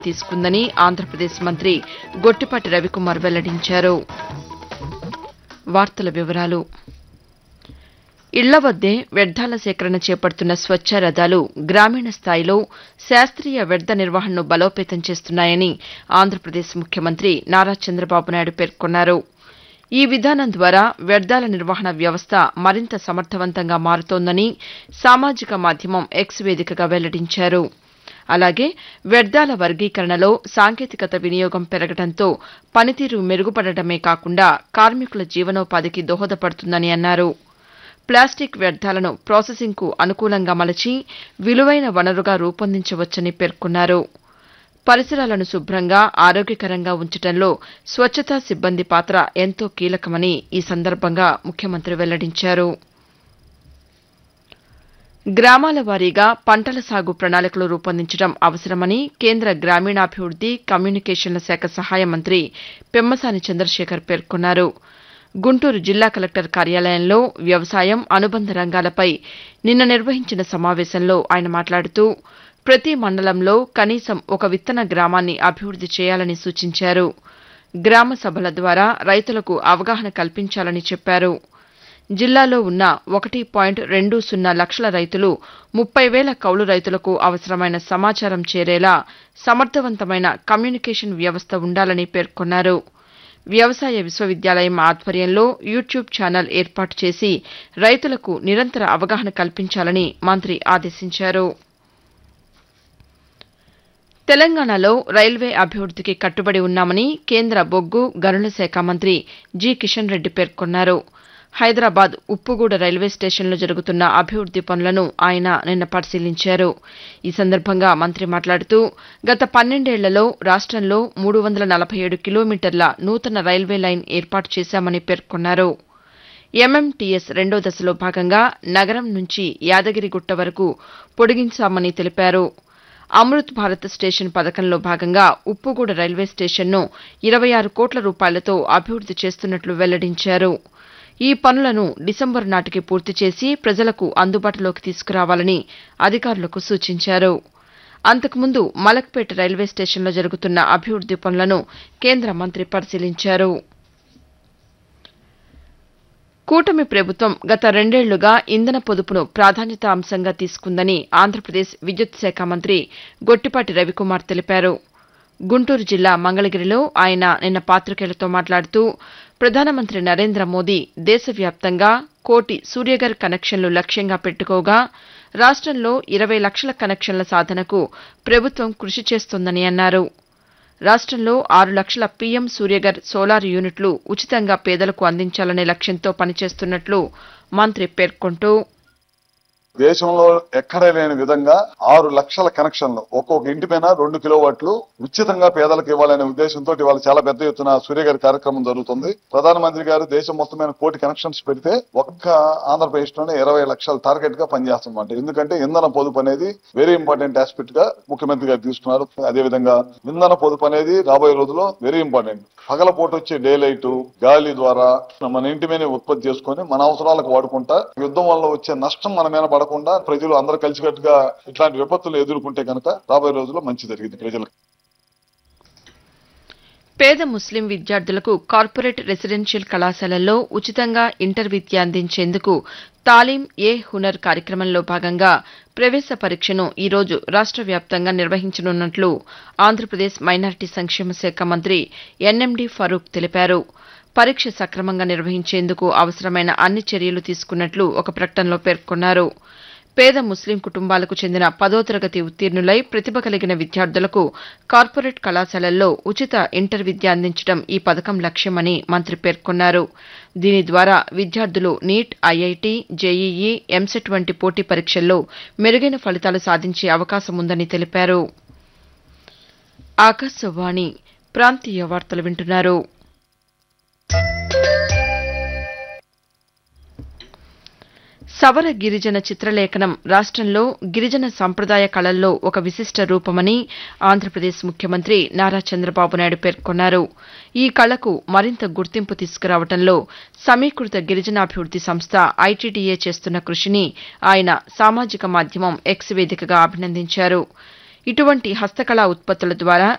తీసుకుందని ఆంధ్రప్రదేశ్ మంత్రి గొట్టిపాటి రవికుమార్ వెల్లడించారు వార్తల వివరాలు ఇళ్ల వద్దే వ్యర్థాల సేకరణ చేపడుతున్న స్వచ్ఛ రథాలు గ్రామీణ స్థాయిలో శాస్త్రీయ వ్యర్థ నిర్వహణను బలోపేతం చేస్తున్నాయని ఆంధ్రప్రదేశ్ ముఖ్యమంత్రి నారా చంద్రబాబు నాయుడు పేర్కొన్నారు ఈ విధానం ద్వారా వ్యర్థాల నిర్వహణ వ్యవస్థ మరింత సమర్థవంతంగా మారుతోందని సామాజిక మాధ్యమం ఎక్స్ వేదికగా వెల్లడించారు అలాగే వ్యర్థాల వర్గీకరణలో సాంకేతికత వినియోగం పెరగడంతో పనితీరు మెరుగుపడటమే కాకుండా కార్మికుల జీవనోపాధికి దోహదపడుతుందని అన్నారు ప్లాస్టిక్ వ్యర్థాలను ప్రాసెసింగ్కు అనుకూలంగా మలచి విలువైన వనరుగా రూపొందించవచ్చని పేర్కొన్నారు పరిసరాలను శుభ్రంగా ఆరోగ్యకరంగా ఉంచడంలో స్వచ్ఛతా సిబ్బంది పాత్ర ఎంతో కీలకమని ఈ సందర్భంగా ముఖ్యమంత్రి వెల్లడించారు గ్రామాల వారీగా పంటల సాగు ప్రణాళికలు రూపొందించడం అవసరమని కేంద్ర గ్రామీణాభివృద్ది కమ్యూనికేషన్ల శాఖ సహాయ మంత్రి పెమ్మసాని చంద్రశేఖర్ పేర్కొన్నారు గుంటూరు జిల్లా కలెక్టర్ కార్యాలయంలో వ్యవసాయం అనుబంధ రంగాలపై నిన్న నిర్వహించిన సమావేశంలో ఆయన మాట్లాడుతూ ప్రతి మండలంలో కనీసం ఒక విత్తన గ్రామాన్ని అభివృద్ది చేయాలని సూచించారు గ్రామ సభల ద్వారా రైతులకు అవగాహన కల్పించాలని చెప్పారు జిల్లాలో ఉన్న ఒకటి పాయింట్ రెండు సున్నా లక్షల రైతులు ముప్పై వేల కౌలు రైతులకు అవసరమైన సమాచారం చేరేలా సమర్థవంతమైన కమ్యూనికేషన్ వ్యవస్థ ఉండాలని పేర్కొన్నారు వ్యవసాయ విశ్వవిద్యాలయం ఆధ్వర్యంలో యూట్యూబ్ ఛానల్ ఏర్పాటు చేసి రైతులకు నిరంతర అవగాహన కల్పించాలని మంత్రి ఆదేశించారు తెలంగాణలో రైల్వే అభివృద్దికి కట్టుబడి ఉన్నామని కేంద్ర బొగ్గు గనుల శాఖ మంత్రి జి కిషన్ రెడ్డి పేర్కొన్నారు హైదరాబాద్ ఉప్పుగూడ రైల్వే స్టేషన్లో జరుగుతున్న అభివృద్ది పనులను ఆయన నిన్న పరిశీలించారు ఈ సందర్భంగా మంత్రి మాట్లాడుతూ గత పన్నెండేళ్లలో రాష్టంలో మూడు వందల నలభై ఏడు కిలోమీటర్ల నూతన రైల్వే లైన్ ఏర్పాటు చేశామని పేర్కొన్నారు ఎంఎంటీఎస్ రెండో దశలో భాగంగా నగరం నుంచి యాదగిరిగుట్ట వరకు పొడిగించామని తెలిపారు అమృత్ భారత్ స్టేషన్ పథకంలో భాగంగా ఉప్పుగూడ రైల్వే స్టేషన్ను ఇరవై ఆరు కోట్ల రూపాయలతో అభివృద్ది చేస్తున్నట్లు వెల్లడించారు ఈ పనులను డిసెంబరు నాటికి పూర్తి చేసి ప్రజలకు అందుబాటులోకి తీసుకురావాలని అధికారులకు సూచించారు అంతకుముందు మలక్పేట రైల్వే స్టేషన్లో జరుగుతున్న అభివృద్ది పనులను కేంద్ర మంత్రి పరిశీలించారు కూటమి ప్రభుత్వం గత రెండేళ్లుగా ఇంధన పొదుపును ప్రాధాన్యత అంశంగా తీసుకుందని ఆంధ్రప్రదేశ్ విద్యుత్ శాఖ మంత్రి గొట్టిపాటి రవికుమార్ తెలిపారు గుంటూరు జిల్లా మంగళగిరిలో ఆయన నిన్న పాతికేయులతో మాట్లాడుతూ ప్రధానమంత్రి నరేంద్ర మోదీ దేశవ్యాప్తంగా కోటి సూర్యఘర్ కనెక్షన్లు లక్ష్యంగా పెట్టుకోగా రాష్టంలో ఇరవై లక్షల కనెక్షన్ల సాధనకు ప్రభుత్వం కృషి చేస్తోందని అన్నారు రాష్టంలో ఆరు లక్షల పీఎం సూర్యఘర్ సోలార్ యూనిట్లు ఉచితంగా పేదలకు అందించాలనే లక్ష్యంతో పనిచేస్తున్నట్లు మంత్రి పేర్కొంటూ దేశంలో ఎక్కడ లేని విధంగా ఆరు లక్షల కనెక్షన్లు ఒక్కొక్క ఇంటి పైన రెండు కిలోవాట్లు ఉచితంగా పేదలకు ఇవ్వాలనే ఉద్దేశంతో ఇవాళ చాలా పెద్ద ఎత్తున సూర్య గారి కార్యక్రమం జరుగుతుంది ప్రధానమంత్రి గారు దేశం మొత్తం మీద కోటి కనెక్షన్స్ పెడితే ఒక్క ఆంధ్రప్రదేశ్ లోనే ఇరవై లక్షల టార్గెట్ గా పనిచేస్తుందంట ఎందుకంటే ఇంధన పొదుపు అనేది వెరీ ఇంపార్టెంట్ ఆస్పెక్ట్ గా ముఖ్యమంత్రి గారు తీసుకున్నారు అదే విధంగా ఇంధన పొదుపు అనేది రాబోయే రోజుల్లో వెరీ ఇంపార్టెంట్ పగలపూట వచ్చే డే లైట్ గాలి ద్వారా మన ఇంటి మీద ఉత్పత్తి చేసుకొని మన అవసరాలకు వాడుకుంటా యుద్ధం వల్ల వచ్చే నష్టం మన మీద పడకుండా ప్రజలు అందరూ కలిసికట్టుగా ఇట్లాంటి విపత్తులు ఎదుర్కొంటే కనుక రాబోయే రోజుల్లో మంచి జరిగింది ప్రజలకు పేద ముస్లిం విద్యార్థులకు కార్పొరేట్ రెసిడెన్షియల్ కళాశాలల్లో ఉచితంగా ఇంటర్ విద్య అందించేందుకు తాలీం ఏ హునర్ కార్యక్రమంలో భాగంగా ప్రవేశ పరీక్షను ఈరోజు రాష్ట వ్యాప్తంగా నిర్వహించనున్నట్లు ఆంధ్రప్రదేశ్ మైనారిటీ సంక్షేమ శాఖ మంత్రి ఎన్ఎండి ఫరూక్ తెలిపారు పరీక్ష సక్రమంగా నిర్వహించేందుకు అవసరమైన అన్ని చర్యలు తీసుకున్నట్లు ఒక ప్రకటనలో పేర్కొన్నారు పేద ముస్లిం కుటుంబాలకు చెందిన పదో తరగతి ఉత్తీర్ణులై ప్రతిభ కలిగిన విద్యార్థులకు కార్పొరేట్ కళాశాలల్లో ఉచిత ఇంటర్ విద్య అందించడం ఈ పథకం లక్ష్యమని మంత్రి పేర్కొన్నారు దీని ద్వారా విద్యార్థులు నీట్ ఐఐటి జేఈఈ ఎంసెట్ వంటి పోటీ పరీక్షల్లో మెరుగైన ఫలితాలు సాధించే అవకాశం ఉందని తెలిపారు ఆకాశవాణి ప్రాంతీయ వార్తలు వింటున్నారు సవర గిరిజన చిత్రలేఖనం రాష్టంలో గిరిజన సంప్రదాయ కళల్లో ఒక విశిష్ట రూపమని ఆంధ్రప్రదేశ్ ముఖ్యమంత్రి నారా చంద్రబాబు నాయుడు పేర్కొన్నారు ఈ కళకు మరింత గుర్తింపు తీసుకురావడంలో సమీకృత గిరిజనాభివృద్ది సంస్థ ఐటీడీఏ చేస్తున్న కృషిని ఆయన సామాజిక మాధ్యమం ఎక్స్ వేదికగా అభినందించారు ఇటువంటి హస్తకళా ఉత్పత్తుల ద్వారా